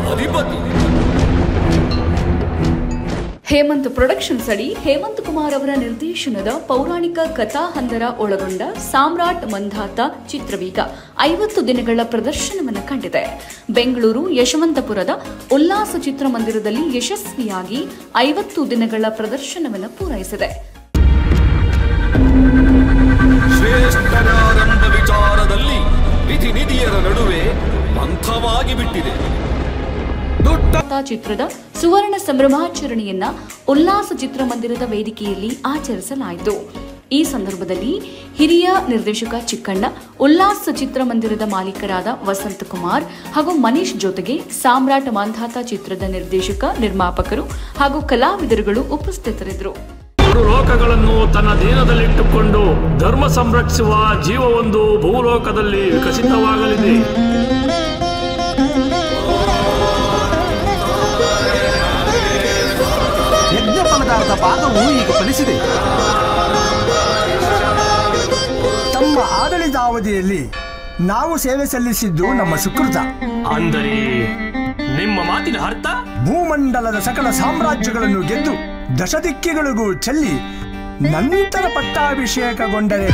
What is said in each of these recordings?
ಅಧಿಪತಿ ಹೇಮಂತ್ ಪ್ರೊಡಕ್ಷನ್ಸ್ ಅಡಿ ಹೇಮಂತ್ ಕುಮಾರ್ ಅವರ ನಿರ್ದೇಶನದ ಪೌರಾಣಿಕ ಕಥಾಹಂದರ ಒಳಗೊಂಡ ಸಾಮ್ರಾಟ್ ಮಂಧಾತ ಚಿತ್ರವೀಗ ಐವತ್ತು ದಿನಗಳ ಪ್ರದರ್ಶನವನ್ನು ಕಂಡಿದೆ ಬೆಂಗಳೂರು ಯಶವಂತಪುರದ ಉಲ್ಲಾಸ ಚಿತ್ರಮಂದಿರದಲ್ಲಿ ಯಶಸ್ವಿಯಾಗಿ ಐವತ್ತು ದಿನಗಳ ಪ್ರದರ್ಶನವನ್ನು ಪೂರೈಸಿದೆ ಶ್ರೇಷ್ಠರಾರಂಭ ವಿಚಾರದಲ್ಲಿ ವಿಧಿ ನಿಧಿಯರ ನಡುವೆ ಮಂಥವಾಗಿ ಬಿಟ್ಟಿದೆ ಮಂಧಾತ ಚಿತ್ರದ ಸುವರ್ಣ ಸಂಭ್ರಮಾಚರಣೆಯನ್ನ ಉಲ್ಲಾಸ ಚಿತ್ರಮಂದಿರದ ವೇದಿಕೆಯಲ್ಲಿ ಆಚರಿಸಲಾಯಿತು ಈ ಸಂದರ್ಭದಲ್ಲಿ ಹಿರಿಯ ನಿರ್ದೇಶಕ ಚಿಕ್ಕಣ್ಣ ಉಲ್ಲಾಸ ಚಿತ್ರಮಂದಿರದ ಮಾಲೀಕರಾದ ವಸಂತ್ ಕುಮಾರ್ ಹಾಗೂ ಮನೀಶ್ ಜೊತೆಗೆ ಸಾಮ್ರಾಟ್ ಮಂಧಾತ ಚಿತ್ರದ ನಿರ್ದೇಶಕ ನಿರ್ಮಾಪಕರು ಹಾಗೂ ಕಲಾವಿದರುಗಳು ಉಪಸ್ಥಿತರಿದ್ದರು ಮೂರು ಲೋಕಗಳನ್ನು ತನ್ನ ದೀನದಲ್ಲಿಟ್ಟುಕೊಂಡು ಧರ್ಮ ಸಂರಕ್ಷಿಸುವ ಜೀವವೊಂದು ಭೂಲೋಕದಲ್ಲಿ ವಿಕಸಿತವಾಗಲಿದೆ ಯಜ್ಞ ಫಲದಾರ್ಥ ಭಾಗವು ಈಗ ಫಲಿಸಿದೆ ತಮ್ಮ ಆಡಳಿತಾವಧಿಯಲ್ಲಿ ನಾವು ಸೇವೆ ಸಲ್ಲಿಸಿದ್ದು ನಮ್ಮ ಸುಕೃತ ಅಂದರೆ ನಿಮ್ಮ ಮಾತಿನ ಅರ್ಥ ಭೂಮಂಡಲದ ಸಕಲ ಸಾಮ್ರಾಜ್ಯಗಳನ್ನು ಗೆದ್ದು ದಶದಿಕ್ಕಿಗಳಿಗೂ ಚೆಲ್ಲಿ ನಂತರ ಪಟ್ಟಾಭಿಷೇಕಗೊಂಡರೆ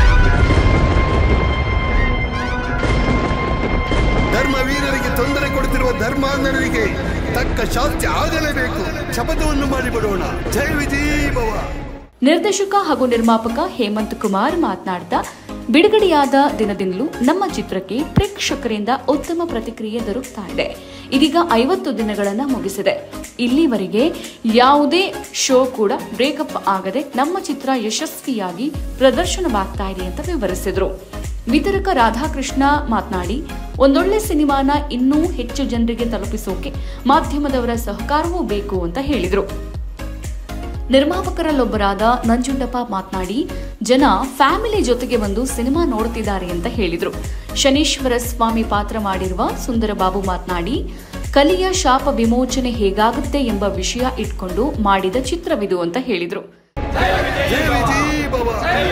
ಧರ್ಮವೀರರಿಗೆ ತೊಂದರೆ ಕೊಡುತ್ತಿರುವ ಧರ್ಮಾಂಧರಿಗೆ ತಕ್ಕ ಶಾಸ್ತಿ ಆಗಲೇಬೇಕು ಶಪಥವನ್ನು ಮಾಡಿಬಿಡೋಣ ಜಯ ವಿಜಯ್ ಭವ ನಿರ್ದೇಶಕ ಹಾಗೂ ನಿರ್ಮಾಪಕ ಹೇಮಂತ್ ಕುಮಾರ್ ಮಾತನಾಡ್ತಾ ಬಿಡುಗಡೆಯಾದ ದಿನದಿಂದಲೂ ನಮ್ಮ ಚಿತ್ರಕ್ಕೆ ಪ್ರೇಕ್ಷಕರಿಂದ ಉತ್ತಮ ಪ್ರತಿಕ್ರಿಯೆ ದೊರಕ್ತಾ ಇದೆ ಇದೀಗ ಐವತ್ತು ದಿನಗಳನ್ನ ಮುಗಿಸಿದೆ ಇಲ್ಲಿವರೆಗೆ ಯಾವುದೇ ಶೋ ಕೂಡ ಬ್ರೇಕಪ್ ಆಗದೆ ನಮ್ಮ ಚಿತ್ರ ಯಶಸ್ವಿಯಾಗಿ ಪ್ರದರ್ಶನವಾಗ್ತಾ ಇದೆ ಅಂತ ವಿವರಿಸಿದ್ರು ವಿತರಕ ರಾಧಾಕೃಷ್ಣ ಮಾತನಾಡಿ ಒಂದೊಳ್ಳೆ ಸಿನಿಮಾನ ಇನ್ನೂ ಹೆಚ್ಚು ಜನರಿಗೆ ತಲುಪಿಸೋಕೆ ಮಾಧ್ಯಮದವರ ಸಹಕಾರವೂ ಬೇಕು ಅಂತ ಹೇಳಿದ್ರು ನಿರ್ಮಾಪಕರಲ್ಲೊಬ್ಬರಾದ ನಂಜುಂಡಪ್ಪ ಮಾತನಾಡಿ ಜನ ಫ್ಯಾಮಿಲಿ ಜೊತೆಗೆ ಬಂದು ಸಿನಿಮಾ ನೋಡ್ತಿದ್ದಾರೆ ಅಂತ ಹೇಳಿದ್ರು ಶನೀಶ್ವರ ಸ್ವಾಮಿ ಪಾತ್ರ ಮಾಡಿರುವ ಸುಂದರ ಬಾಬು ಮಾತನಾಡಿ ಕಲಿಯ ಶಾಪ ವಿಮೋಚನೆ ಹೇಗಾಗುತ್ತೆ ಎಂಬ ವಿಷಯ ಇಟ್ಕೊಂಡು ಮಾಡಿದ ಚಿತ್ರವಿದು ಅಂತ ಹೇಳಿದ್ರು ಜಯ ವಿಜಯ್ ಭವ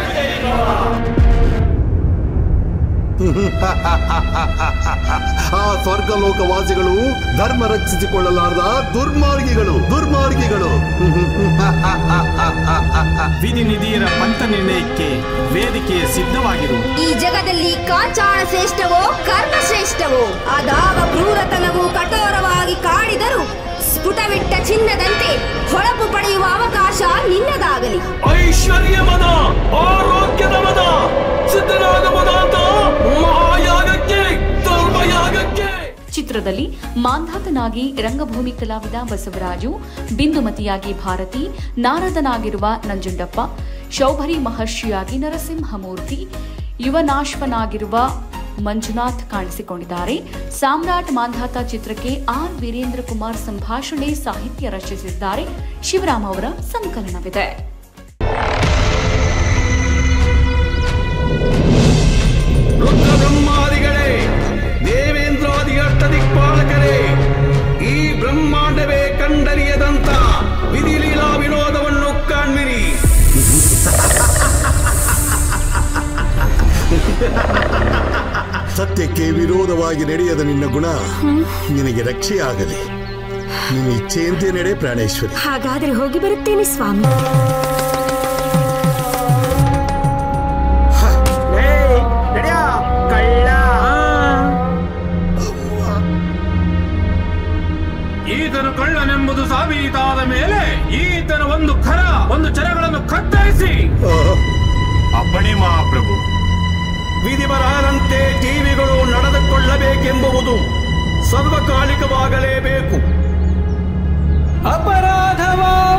ಆ ಸ್ವರ್ಗಲೋಕವಾಸಿಗಳು ಧರ್ಮ ರಕ್ಷಿಸಿಕೊಳ್ಳಲಾರದ ದುರ್ಮಾರ್ಗಿಗಳು ದುರ್ಮಾರ್ಗಿಗಳು ವಿಧಿ ನಿಧಿಯರ ಪಂಥ ನಿರ್ಣಯಕ್ಕೆ ವೇದಿಕೆ ಸಿದ್ಧವಾಗಿರು ಈ ಜಗದಲ್ಲಿ ಕಾಚಾಳ ಶ್ರೇಷ್ಠವೋ ಕರ್ಮ ಶ್ರೇಷ್ಠವೋ ಅದಾವ ಕ್ರೂರತನವು ಕಠೋರವಾಗಿ ಕಾಡಿದರೂ ಸ್ಫುಟವಿಟ್ಟ ಚಿನ್ನದಂತೆ ಹೊಳಪು ಪಡೆಯುವ ಅವಕಾಶ ನಿನ್ನದಾಗಲಿ ಐಶ್ವರ್ಯ ಮದ ಆರೋಗ್ಯದ ಮದ ಸಿದ್ಧರಾಗ ಮದ ಅಂತ ಮಹಾಯಾಗಕ್ಕೆ ಧರ್ಮಯಾಗಕ್ಕೆ ಚಿತ್ರದಲ್ಲಿ ಮಾಂಧಾತನಾಗಿ ರಂಗಭೂಮಿ ಕಲಾವಿದ ಬಸವರಾಜು ಬಿಂದುಮತಿಯಾಗಿ ಭಾರತಿ ನಾರದನಾಗಿರುವ ನಂಜುಂಡಪ್ಪ ಶೌಭರಿ ಮಹರ್ಷಿಯಾಗಿ ನರಸಿಂಹಮೂರ್ತಿ ಯುವನಾಶ್ವನಾಗಿರುವ ಮಂಜುನಾಥ್ ಕಾಣಿಸಿಕೊಂಡಿದ್ದಾರೆ ಸಾಮ್ರಾಟ್ ಮಾಂಧಾತ ಚಿತ್ರಕ್ಕೆ ಆರ್ ವೀರೇಂದ್ರ ಕುಮಾರ್ ಸಂಭಾಷಣೆ ಸಾಹಿತ್ಯ ರಚಿಸಿದ್ದಾರೆ ಶಿವರಾಮ್ ಅವರ ಸಂಕಲನವಿದೆ ರುದ್ರ ಬ್ರಹ್ಮಾದಿಗಳೇ ದೇವೇಂದ್ರಾದಿ ಅಷ್ಟದಿಕ್ಪಾಲಕರೇ ಈ ಬ್ರಹ್ಮಾಂಡವೇ ಕಂಡರಿಯದಂತ ವಿಧಿಲೀಲಾ ವಿನೋದವನ್ನು ಕಾಣ್ಮಿರಿ ಸತ್ಯಕ್ಕೆ ವಿರೋಧವಾಗಿ ನಡೆಯದ ನಿನ್ನ ಗುಣ ನಿನಗೆ ರಕ್ಷೆಯಾಗಲಿ ನಿನ್ನ ಇಚ್ಛೆಯಂತೆ ನಡೆ ಪ್ರಾಣೇಶ್ವರಿ ಹಾಗಾದ್ರೆ ಹೋಗಿ ಬರುತ್ತೇನೆ ಸ್ವಾಮಿ ಈತನು ಕಳ್ಳನೆಂಬುದು ಸಾಬೀತಾದ ಮೇಲೆ ಈತನ ಒಂದು ಖರ ಒಂದು ಚರಗಳನ್ನು ಕತ್ತರಿಸಿ ಅಪ್ಪಣೆ ಮಹಾಪ್ರಭು ವಿಧಿಬರದಂತೆ ಜೀವಿಗಳು ನಡೆದುಕೊಳ್ಳಬೇಕೆಂಬುದು ಸರ್ವಕಾಲಿಕವಾಗಲೇಬೇಕು ಅಪರಾಧವಾ